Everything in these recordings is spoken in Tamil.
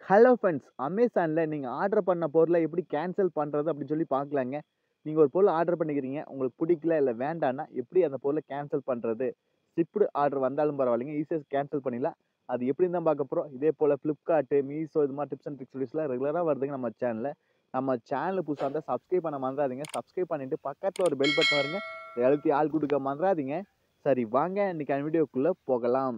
ஹலோ ஃப்ரெண்ட்ஸ் அமேசானில் நீங்கள் ஆர்டர் பண்ண பொருளை எப்படி கேன்சல் பண்ணுறது அப்படின்னு சொல்லி பார்க்கலாங்க நீங்கள் ஒரு பொருள் ஆர்டர் பண்ணிக்கிறீங்க உங்களுக்கு பிடிக்கல இல்லை வேண்டான்னா எப்படி அந்த பொருளை கேன்சல் பண்ணுறது ஷிப்டு ஆர்டர் வந்தாலும் பரவாயில்லைங்க ஈஸியாக கேன்சல் பண்ணிடலாம் அது எப்படின்னு தான் பார்க்க போகிறோம் இதே போல் ஃப்ளிப்கார்ட்டு மீஷோ இது மாதிரி டிப்ஸ் அண்ட் ட்ரிக்ஸ் வீடியோஸ்லாம் ரெகுலராக வருதுங்க நம்ம சேனலில் நம்ம சேனல் புதுசாக இருந்தால் சப்ஸ்கிரைப் பண்ண மறந்துடாதீங்க சப்ஸ்கிரைப் பண்ணிவிட்டு பக்கத்தில் ஒரு பெல் பட்டன் வருங்க இதை அழுத்தி ஆள் கொடுக்க மறந்துடாதீங்க சரி வாங்க இன்றைக்கி வீடியோக்குள்ளே போகலாம்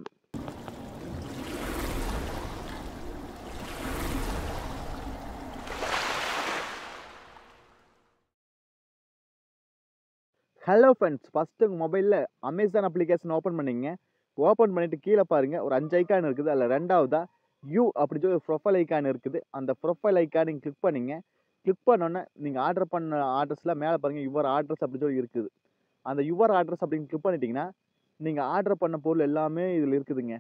ஹலோ ஃப்ரெண்ட்ஸ் ஃபஸ்ட்டு உங்கள் மொபைலில் அமேசான் அப்ளிகேஷன் ஓப்பன் பண்ணிங்க ஓப்பன் பண்ணிவிட்டு கீழே பாருங்கள் ஒரு அஞ்சு ஐக்கான் இருக்குது அதில் ரெண்டாவதா யூ அப்படி சொல்லி ஒரு ப்ரொஃபைல் ஐக்கான் இருக்குது அந்த ப்ரொஃபைல் ஐக்கான் நீங்கள் கிளிக் பண்ணிங்க கிளிக் பண்ணோன்னே நீங்கள் ஆர்டர் பண்ண ஆர்டர்ஸில் மேலே பாருங்கள் யுவர் ஆர்டர்ஸ் அப்படி சொல்லி இருக்குது அந்த யுவர் ஆர்டர்ஸ் அப்படின்னு கிளிக் பண்ணிட்டீங்கன்னா நீங்கள் ஆர்டர் பண்ண பொருள் எல்லாமே இதில் இருக்குதுங்க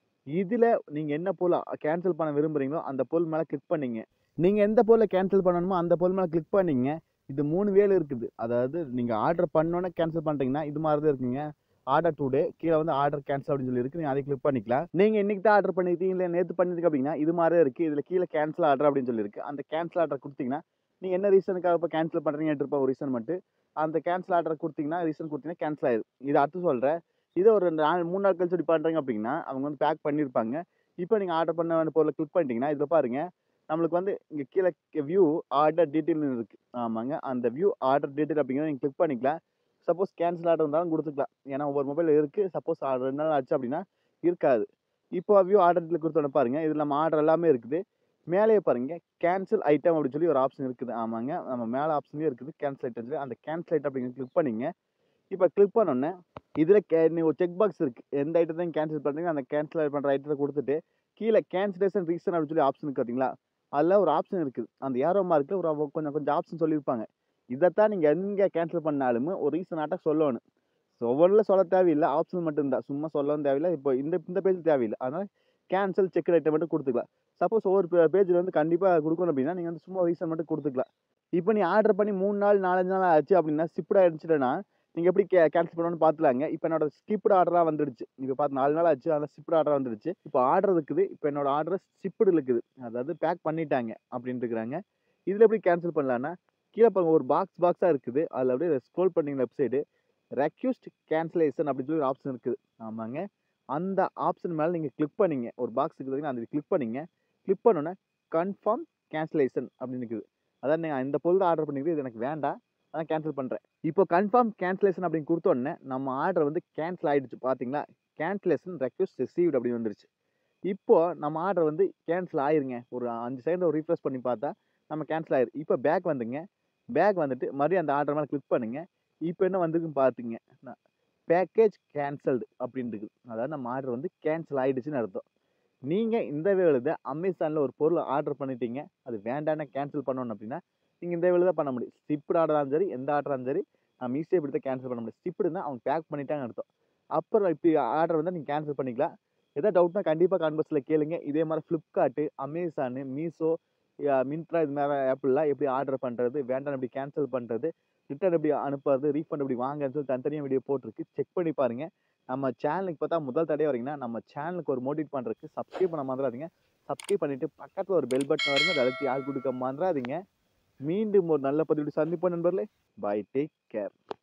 இதில் நீங்கள் என்ன பொருள் கேன்சல் பண்ண விரும்புகிறீங்களோ அந்த பொருள் மேலே கிளிக் பண்ணிங்க நீங்கள் எந்த பொருளை கேன்சல் பண்ணணுமோ அந்த பொருள் மேலே கிளிக் பண்ணிங்க இது மூணு வேலை இருக்குது அதாவது நீங்கள் ஆர்டர் பண்ணோன்னே கேன்சல் பண்ணிட்டீங்கன்னா இது மாதிரி தான் இருக்குங்க ஆர்டர் டுடே கீழே வந்து ஆர்டர் கேன்சல் அப்படின்னு சொல்லி இருக்கு நீங்கள் அதை கிளிக் பண்ணிக்கலாம் நீங்கள் இன்னைக்கு தான் ஆர்டர் பண்ணிருக்கீங்க இல்லை நேற்று பண்ணிருக்கீங்க அப்படின்னா இது மாதிரி தான் இருக்குது இதில் கீழே கேன்சல் ஆர்டர் அப்படின்னு சொல்லி இருக்கு அந்த கேன்சல் ஆர்டர் கொடுத்தீங்கன்னா நீங்கள் என்ன ரீசனுக்காக இப்போ கேன்சல் பண்ணுறீங்க எடுத்துருப்பா ஒரு ரீசன் மட்டும் அந்த கேன்சல் ஆர்டர் கொடுத்தீங்கன்னா ரீசன் கொடுத்தீங்கன்னா கேன்சல் ஆயிடும் இது அடுத்து சொல்கிறேன் இதே ஒரு ரெண்டு நாள் மூணு நாள் கழிச்சு இப்படி பண்ணுறீங்க அப்படின்னா அவங்க வந்து பேக் பண்ணியிருப்பாங்க இப்போ நீங்கள் ஆர்டர் பண்ண வேண்டிய பொருளை கிளிக் பண்ணிட்டீங்கன்னா இதில் பாருங்க நம்மளுக்கு வந்து இங்கே கீழே வியூ ஆர்டர் டீட்டெயில்னு இருக்குது ஆமாங்க அந்த வியூ ஆர்டர் டீட்டெயில் அப்படிங்கிறத நீங்கள் கிளிக் பண்ணிக்கலாம் சப்போஸ் கேன்சல் ஆர்டர் இருந்தாலும் கொடுத்துக்கலாம் ஏன்னா ஒவ்வொரு மொபைல் இருக்குது சப்போஸ் ரெண்டு நாள் ஆச்சு அப்படின்னா இருக்காது இப்போ வியூ ஆர்டர் டீட்டெயில் கொடுத்தோட பாருங்கள் இதில் நம்ம ஆர்டர் எல்லாமே இருக்குது மேலேயே பாருங்க கேன்சல் ஐட்டம் அப்படின்னு சொல்லி ஒரு ஆப்ஷன் இருக்குது ஆமாங்க நம்ம மேலே ஆப்ஷன்லேயே இருக்குது கேன்சல் ஐட்டம் சொல்லி அந்த கேன்சல் ஐட்டம் அப்படிங்கிற கிளிக் பண்ணிங்க இப்போ கிளிக் பண்ணோன்னே இதில் கே நீ ஒரு செக் பாக்ஸ் இருக்குது எந்த ஐட்டத்தையும் கேன்சல் பண்ணுறீங்க அந்த கேன்சல் பண்ணுற ஐட்டத்தை கொடுத்துட்டு கீழே கேன்சலேஷன் ரீசன் அப்படின்னு சொல்லி ஆப்ஷன் இருக்குது பார்த்தீங்களா அதில் ஒரு ஆப்ஷன் இருக்குது அந்த ஏரோ மார்க்கில் ஒரு அவ- கொஞ்சம் கொஞ்சம் ஆப்ஷன் சொல்லியிருப்பாங்க இதைத்தான் நீங்கள் எங்கே கேன்சல் பண்ணாலுமே ஒரு ரீசன் ஆட்டாக சொல்லணும் ஸோ ஒவ்வொன்றில் சொல்ல தேவையில்லை ஆப்ஷன் மட்டும்தான் சும்மா சொல்லவும் தேவையில்லை இப்போ இந்த இந்த பேஜ் தேவையில்லை அதனால் கேன்சல் செக் ஐட்டம் மட்டும் கொடுத்துக்கலாம் சப்போஸ் ஒவ்வொரு பேஜில் வந்து கண்டிப்பாக கொடுக்கணும் அப்படின்னா நீங்கள் வந்து சும்மா ரீசன் மட்டும் கொடுத்துக்கலாம் இப்போ நீ ஆர்டர் பண்ணி மூணு நாள் நாலஞ்சு நாள் ஆச்சு அப்படின்னா ஷிப்ட் ஆயிடுச்சுன்னா நீங்கள் எப்படி கே கேன்சல் பண்ணணும்னு பார்த்துலாங்க இப்போ என்னோட ஸ்கிப்டு ஆர்டராக வந்துடுச்சு இப்போ பார்த்து நாலு நாள் ஆச்சு அதில் ஷிப்டு ஆர்டர் வந்துடுச்சு இப்போ ஆர்டர் இருக்குது இப்போ என்னோட ஆர்டர் ஷிப்டு இருக்குது அதாவது பேக் பண்ணிட்டாங்க அப்படின்னு இருக்கிறாங்க இதில் எப்படி கேன்சல் பண்ணலான்னா கீழே பாருங்க ஒரு பாக்ஸ் பாக்ஸாக இருக்குது அதில் அப்படியே ஸ்க்ரோல் பண்ணிங்க லெஃப்ட் சைடு ரெக்யூஸ்ட் கேன்சலேஷன் அப்படின்னு சொல்லி ஒரு ஆப்ஷன் இருக்குது ஆமாங்க அந்த ஆப்ஷன் மேலே நீங்கள் கிளிக் பண்ணீங்க ஒரு பாக்ஸ் இருக்குதுங்க அந்த கிளிக் பண்ணீங்க கிளிக் பண்ணோன்னே கன்ஃபார்ம் கேன்சலேஷன் அப்படின்னு இருக்குது அதான் நீங்கள் இந்த பொருள் ஆர்டர் பண்ணிக்கிறது இது எனக்கு வேண்டாம் அதான் கேன்சல் பண்ணுறேன் இப்போ கன்ஃபார்ம் கேன்சலேஷன் அப்படின்னு கொடுத்தோன்னே நம்ம ஆர்டர் வந்து கேன்சல் ஆகிடுச்சு பார்த்தீங்களா கேன்சலேஷன் ரெக்வஸ்ட் ரிசீவ்ட் அப்படின்னு வந்துருச்சு இப்போ நம்ம ஆர்டர் வந்து கேன்சல் ஆயிருங்க ஒரு அஞ்சு செகண்ட் ஒரு ரீஃப்ரெஷ் பண்ணி பார்த்தா நம்ம கேன்சல் ஆயிரு இப்போ பேக் வந்துங்க பேக் வந்துட்டு மறுபடியும் அந்த ஆர்டர் மேலே கிளிக் பண்ணுங்க இப்போ என்ன வந்திருக்குன்னு பார்த்துங்க பேக்கேஜ் கேன்சல்டு அப்படின்னு இருக்குது அதாவது நம்ம ஆர்டர் வந்து கேன்சல் ஆயிடுச்சுன்னு அர்த்தம் நீங்கள் இந்த வேலை அமேசானில் ஒரு பொருள் ஆர்டர் பண்ணிட்டீங்க அது வேண்டான்னு கேன்சல் பண்ணணும் அப்படின்னா நீங்கள் இந்த வேலை தான் பண்ண முடியும் ஸ்டிப்டு ஆர்டராக சரி எந்த ஆர்டராக இருந்தாலும் சரி நம்ம ஈஸியாக இப்படி தான் கேன்சல் பண்ண முடியும் ஸ்டிப்டுனா அவங்க பேக் பண்ணிட்டாங்க அர்த்தம் அப்புறம் இப்போ ஆர்டர் வந்து நீங்கள் கேன்சல் பண்ணிக்கலாம் எதாவது டவுட்னா கண்டிப்பாக கான்வர்ஸில் கேளுங்க இதே மாதிரி ஃப்ளிப்கார்ட்டு அமேசானு மீஷோ மின்ட்ரா இது மாதிரி ஆப்பிள்லாம் எப்படி ஆர்டர் பண்ணுறது வேண்டாம் எப்படி கேன்சல் பண்ணுறது ரிட்டர்ன் எப்படி அனுப்புறது ரீஃபண்ட் எப்படி வாங்கன்னு சொல்லி தனித்தனியாக வீடியோ போட்டிருக்கு செக் பண்ணி பாருங்க நம்ம சேனலுக்கு பார்த்தா முதல் தடவை வரீங்கன்னா நம்ம சேனலுக்கு ஒரு மோட்டிவேட் பண்ணுறதுக்கு சப்ஸ்கிரைப் பண்ண மறந்துடாதீங்க சப்ஸ்கிரைப் பண்ணிவிட்டு பக்கத்தில் ஒரு பெல் பட்டன் வருங்க அதை அழுத்தி ஆள் கொடுக்க மறந்துடாதீங்க மீண்டும் ஒரு நல்ல பதிவு சந்திப்போம் நண்பர்களே பை டேக் கேர்